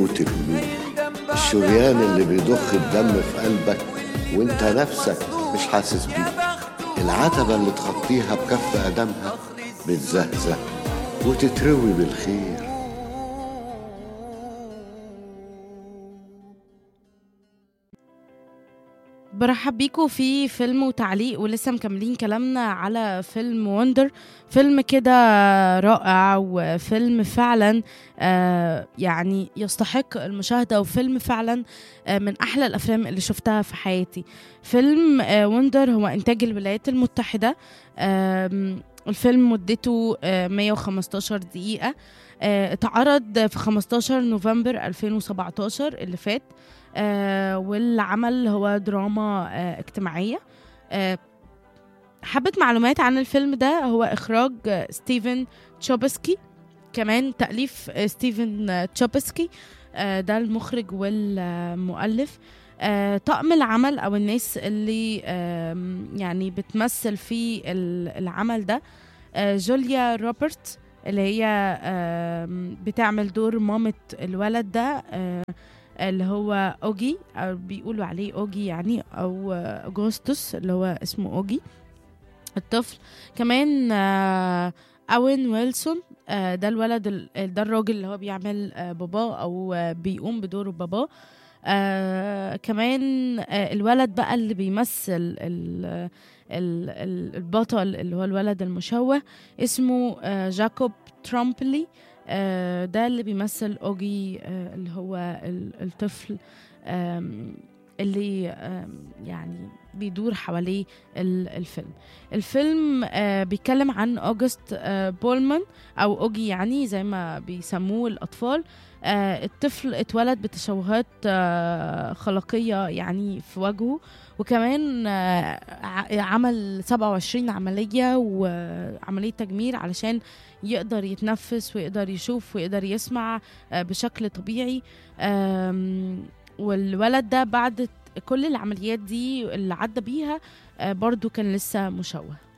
وترميه الشريان اللي بيضخ الدم في قلبك وانت نفسك مش حاسس بيه العتبة اللي تخطيها بكف قدمها بتزهزه وتتروي بالخير برحب بيكم في فيلم وتعليق ولسه مكملين كلامنا على فيلم وندر فيلم كده رائع وفيلم فعلا آه يعني يستحق المشاهدة وفيلم فعلا آه من أحلى الأفلام اللي شفتها في حياتي فيلم آه وندر هو إنتاج الولايات المتحدة آه الفيلم مدته آه 115 دقيقة آه اتعرض في 15 نوفمبر 2017 اللي فات آه والعمل هو دراما آه اجتماعية آه حبة معلومات عن الفيلم ده هو إخراج آه ستيفن تشوبسكي كمان تأليف آه ستيفن آه تشوبسكي آه ده المخرج والمؤلف آه طقم العمل أو الناس اللي آه يعني بتمثل في العمل ده آه جوليا روبرت اللي هي آه بتعمل دور مامة الولد ده آه اللي هو اوجي او بيقولوا عليه اوجي يعني او اغسطس اللي هو اسمه اوجي الطفل كمان اوين ويلسون ده الولد ده الراجل اللي هو بيعمل باباه او بيقوم بدور باباه آه كمان آه الولد بقى اللي بيمثل ال ال البطل اللي هو الولد المشوه اسمه آه جاكوب ترامبلي آه ده اللي بيمثل اوجي آه اللي هو الطفل اللي يعني بيدور حواليه الفيلم الفيلم آه بيتكلم عن اوجست بولمان او اوجي يعني زي ما بيسموه الاطفال الطفل اتولد بتشوهات خلقية يعني في وجهه وكمان عمل 27 عملية وعملية تجميل علشان يقدر يتنفس ويقدر يشوف ويقدر يسمع بشكل طبيعي والولد ده بعد كل العمليات دي اللي عدى بيها برضو كان لسه مشوه